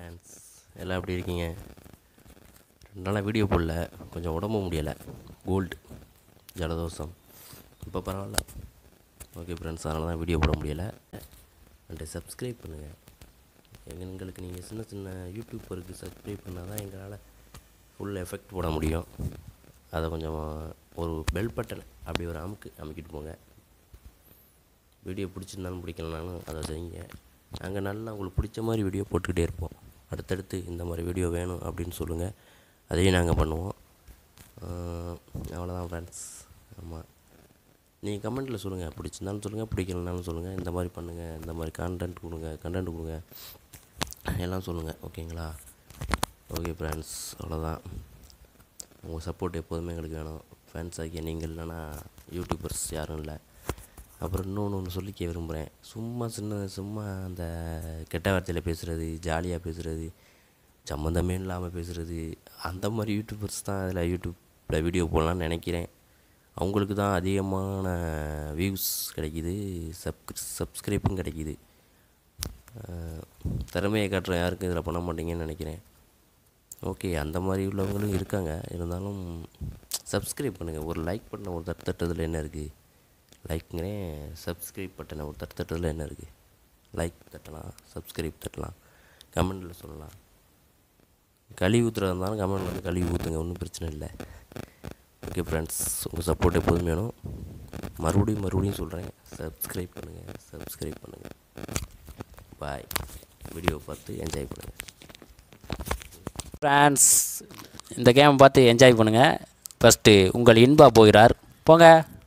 Friends எல்லாம் எப்படி இருக்கீங்க ரெண்டு நாளாக வீடியோ போடல கொஞ்சம் உடம்பு முடியலை கோல்டு ஜலதோஷம் இப்போ பரவாயில்ல ஓகே ஃப்ரெண்ட்ஸ் அதனால தான் வீடியோ போட முடியலை அண்ட் சப்ஸ்கிரைப் பண்ணுங்கள் எங்களுக்கு நீங்கள் சின்ன சின்ன யூடியூப்பருக்கு சப்ஸ்கிரைப் பண்ணால் தான் எங்களால் ஃபுல் எஃபெக்ட் போட முடியும் அதை கொஞ்சம் ஒரு பெல் பட்டன் அப்படி ஒரு அமுக்கு அமுக்கிட்டு போங்க வீடியோ பிடிச்சிருந்தாலும் பிடிக்கலனாலும் அதை செய்யுங்க நாங்கள் நல்லா உங்களுக்கு பிடிச்ச மாதிரி வீடியோ போட்டுக்கிட்டே இருப்போம் அடுத்தடுத்து இந்த மாதிரி வீடியோ வேணும் அப்படின்னு சொல்லுங்கள் அதையும் நாங்கள் பண்ணுவோம் ஆஹ் அவ்வளோதான் ஃப்ரெண்ட்ஸ் ஆமாம் நீங்கள் கமெண்ட்டில் சொல்லுங்கள் பிடிச்சிருந்தாலும் சொல்லுங்கள் பிடிக்கலனாலும் சொல்லுங்கள் இந்த மாதிரி பண்ணுங்கள் இந்த மாதிரி கான்டென்ட் கொடுங்க கண்டென்ட் கொடுங்க எல்லாம் சொல்லுங்கள் ஓகேங்களா ஓகே ஃப்ரெண்ட்ஸ் அவ்வளோதான் உங்கள் சப்போர்ட் எப்போதுமே எங்களுக்கு வேணும் ஃபேன்ஸ் ஆகிய நீங்கள் இல்லைன்னா யூடியூபர்ஸ் யாரும் இல்லை அப்புறம் இன்னொன்று ஒன்று சொல்லிக்க விரும்புகிறேன் சும்மா சின்ன சும்மா அந்த கெட்ட வார்த்தையில் பேசுகிறது ஜாலியாக பேசுகிறது சம்மந்தமே இல்லாமல் பேசுகிறது அந்த மாதிரி யூடியூபர்ஸ் தான் அதில் யூடியூப்பில் வீடியோ போடலான்னு நினைக்கிறேன் அவங்களுக்கு தான் அதிகமான வியூஸ் கிடைக்கிது சப் சப்ஸ்கிரைப்பும் கிடைக்கிது அஹ் திறமையை காட்டுற யாருக்கும் இதில் பண்ண மாட்டீங்கன்னு நினைக்கிறேன் ஓகே அந்த மாதிரி உள்ளவங்களும் இருக்காங்க இருந்தாலும் சப்ஸ்கிரைப் பண்ணுங்கள் ஒரு லைக் பண்ண ஒரு தட்டத்தில் என்ன இருக்குது லைக்குங்கிறேன் சப்ஸ்கிரைப் பட்டனை ஒரு தட்டத்தில் என்ன இருக்குது லைக் தட்டலாம் சப்ஸ்கிரைப் தட்டலாம் கமெண்டில் சொல்லலாம் கழுவி ஊற்றுறதா இருந்தாலும் கமெண்ட் வந்து கழுவி ஊற்றுங்க ஒன்றும் பிரச்சனை இல்லை ஓகே ஃப்ரெண்ட்ஸ் உங்கள் சப்போர்ட் எப்போதும் வேணும் மறுபடியும் மறுபடியும் சொல்கிறேன் சப்ஸ்கிரைப் பண்ணுங்கள் சப்ஸ்கிரைப் பண்ணுங்கள் பாய் வீடியோ பார்த்து என்ஜாய் பண்ணுங்கள் ஃப்ரான்ஸ் இந்த கேம் பார்த்து என்ஜாய் பண்ணுங்கள் ஃபஸ்ட்டு உங்கள் இன்பா போகிறார் போங்க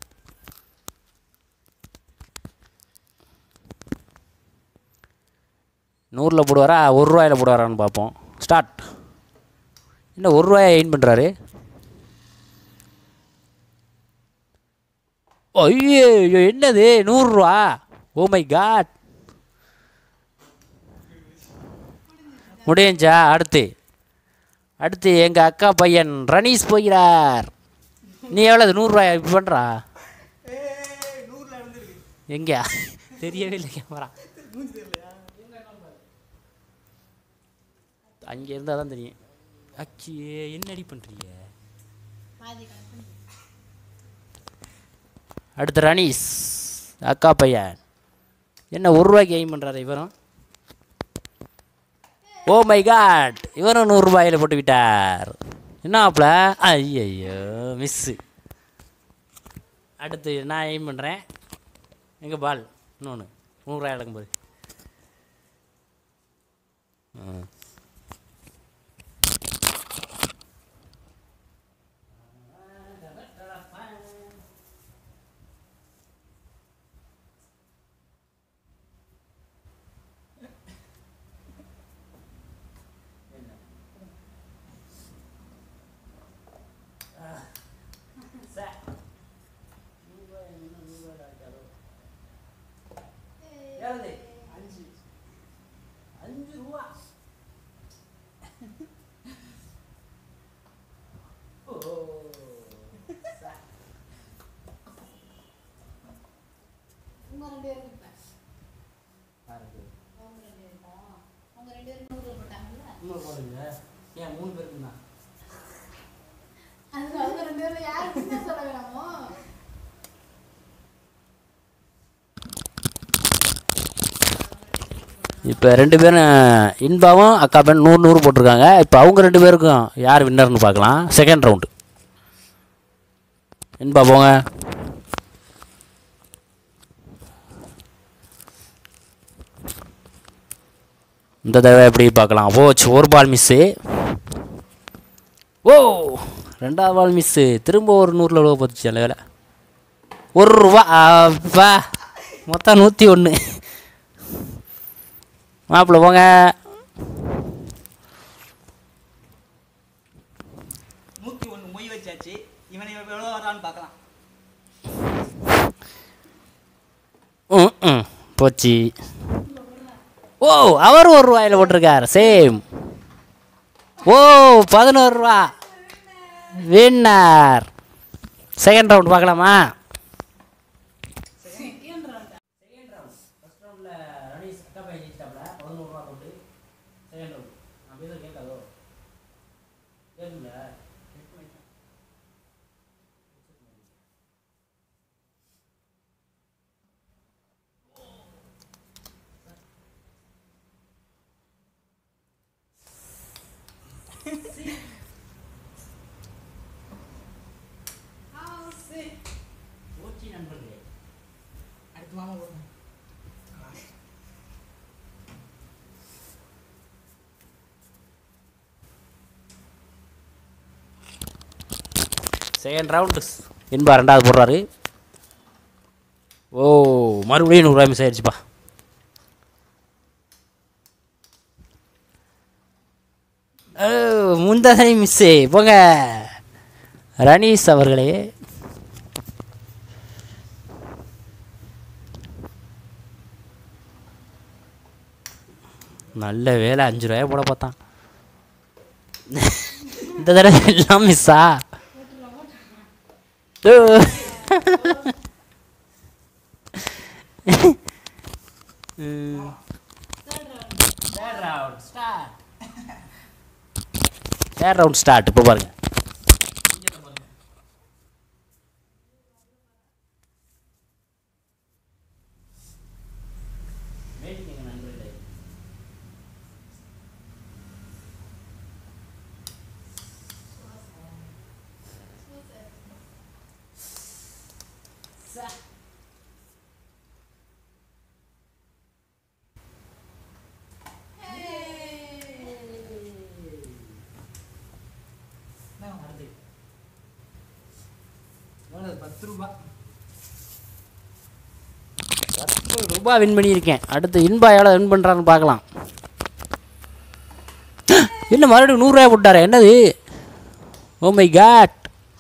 நூறில் போடுவாரா ஒரு ரூபாயில் போடுவாரான்னு பார்ப்போம் ஸ்டார்ட் என்ன ஒரு ரூபாயை எயின் பண்ணுறாரு ஐயோ என்னது நூறுரூவா ஓ மை காட் முடிஞ்சா அடுத்து அடுத்து எங்கள் அக்கா பையன் ரனீஸ் போகிறார் நீ எவ்வளோ நூறுரூவா இப்படி பண்ணுறா எங்கே தெரியவே இல்லை கேமரா அங்கே இருந்தால் தான் தெரியும் அச்சியே என்னடி பண்ணுறீங்க அடுத்து ரனீஸ் அக்கா பையன் என்ன ஒரு ரூபாய்க்கு எய்ம் பண்ணுறாரு இவரும் ஓ மை காட் இவரும் நூறுரூபாயில் போட்டு விட்டார் என்னாப்ல ஐயையோ மிஸ்ஸு அடுத்து நான் எய்ம் பண்ணுறேன் எங்கே பால் இன்னொன்று நூறுரூவா இழக்கும்போது ஆ அஞ்சு ரூபா உங்க ரெண்டு பேரும் இருப்பேன் அவங்க ரெண்டு பேருக்கும் அவங்க ரெண்டு பேரும் நூறு போட்டாங்கல்ல இன்னொரு போடுங்க ஏன் மூணு பேருக்கு தான் அது அவங்க ரெண்டு பேர்ல யாரு என்ன சொல்ல வேணாமோ இப்போ ரெண்டு பேரும் இன்பாவும் அக்கா பெண் நூறு நூறு போட்டிருக்காங்க இப்போ அவங்க ரெண்டு பேருக்கும் யார் வின்னர்னு பார்க்கலாம் செகண்ட் ரவுண்டு இன்பா போங்க இந்த தடவை எப்படி பார்க்கலாம் போச்சு ஒரு பால் மிஸ்ஸு ஓ ரெண்டாவது பால் மிஸ்ஸு திரும்ப ஒரு நூறில் எவ்வளோ போச்சு நல்ல வேலை ஒரு ரூபா அப்பா மொத்தம் நூற்றி ஒன்று மாப்பிள்ள போங்க நூற்றி ஒன்று மொய் வச்சாச்சு இவனை எவ்வளோ வரான்னு பார்க்கலாம் ம் ம் போச்சு ஓ அவர் ஒரு ரூபாயில் போட்டிருக்கார் சேம் ஓ பதினோரு ரூபா வின்னர் செகண்ட் ரவுண்ட் பார்க்கலாமா ஃபர்ஸ்ட் ரவுண்டில் ரனீஸ் அக்கா பையன் ஜெயிச்சிட்டாப்ல பதினோரு ரூபா போட்டு செகண்ட் ரவுண்ட் அடுத்து மாமா போடுங்க செகண்ட் ரவுண்டு இன்பா ரெண்டாவது போடுறாரு ஓ மறுபடியும் நூறுரூவா மிஸ் ஆயிடுச்சுப்பா ஓ முந்தனை மிஸ்ஸு போங்க ரனீஸ் அவர்களே நல்ல வேலை அஞ்சு ரூபாய் போட பார்த்தான் இந்த தடவை எல்லாம் மிஸ்ஸா ஓ. ம். தேர்ட் ரவுண்ட் ஸ்டார்ட் இப்போ பாருங்க பத்து ரூபா பத்து ரூபாய் வின் பண்ணியிருக்கேன் அடுத்து இன்பா எவ்வளோ வின் பண்ணுறான்னு பார்க்கலாம் என்ன மறுபடியும் நூறுரூவா போட்டாரே என்னது ஓ மை காட்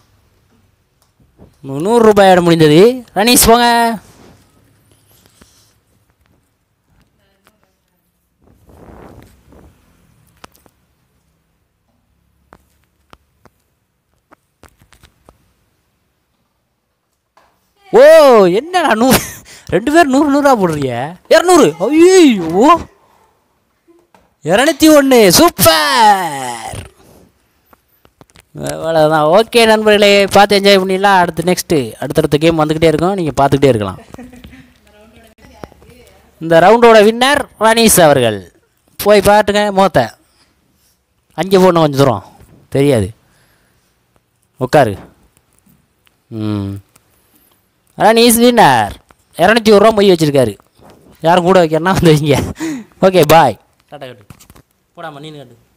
நூறு ரூபாயோட முடிந்தது ரனீஷ் போங்க ஓ என்னடா நூறு ரெண்டு பேரும் நூறு நூறுரூவா போடுறிய இரநூறு ஐயோ இரநூத்தி ஒன்று சூப்பர் அவ்வளோதான் ஓகே நண்பர்களே பார்த்து என்ஜாய் பண்ணிடலாம் அடுத்து நெக்ஸ்ட்டு அடுத்தடுத்த கேம் வந்துக்கிட்டே இருக்கும் நீங்கள் பார்த்துக்கிட்டே இருக்கலாம் இந்த ரவுண்டோட வின்னர் ரனீஸ் அவர்கள் போய் பாட்டுங்க மோத்த அங்கே போடணும் கொஞ்சம் தூரம் தெரியாது உட்காரு ம் ரனீஸ் வின்னர் இரநூத்தி ஒரு ரூபா மொய் வச்சுருக்காரு யாரும் கூட வைக்கிறனா வந்து வைங்க ஓகே பாய் டாட்டா கட்டு போடாமா நீனு கட்டு